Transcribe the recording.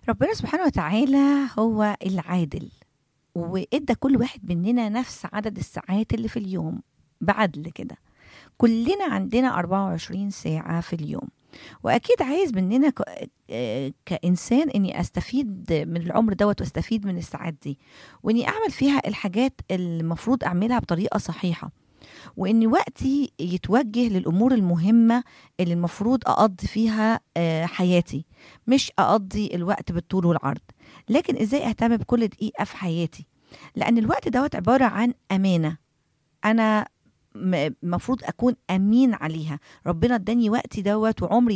ربنا سبحانه وتعالى هو العادل وادى كل واحد مننا نفس عدد الساعات اللي في اليوم بعدل كده كلنا عندنا 24 ساعة في اليوم وأكيد عايز مننا ك- آه، كإنسان إني أستفيد من العمر دوت وأستفيد من الساعات دي وإني أعمل فيها الحاجات اللي المفروض أعملها بطريقة صحيحة وإن وقتي يتوجه للأمور المهمة اللي المفروض أقضي فيها آه، حياتي مش أقضي الوقت بالطول والعرض لكن إزاي أهتم بكل دقيقة في حياتي لأن الوقت دوت عبارة عن أمانة أنا المفروض أكون أمين عليها ربنا اداني وقتي دوت وعمري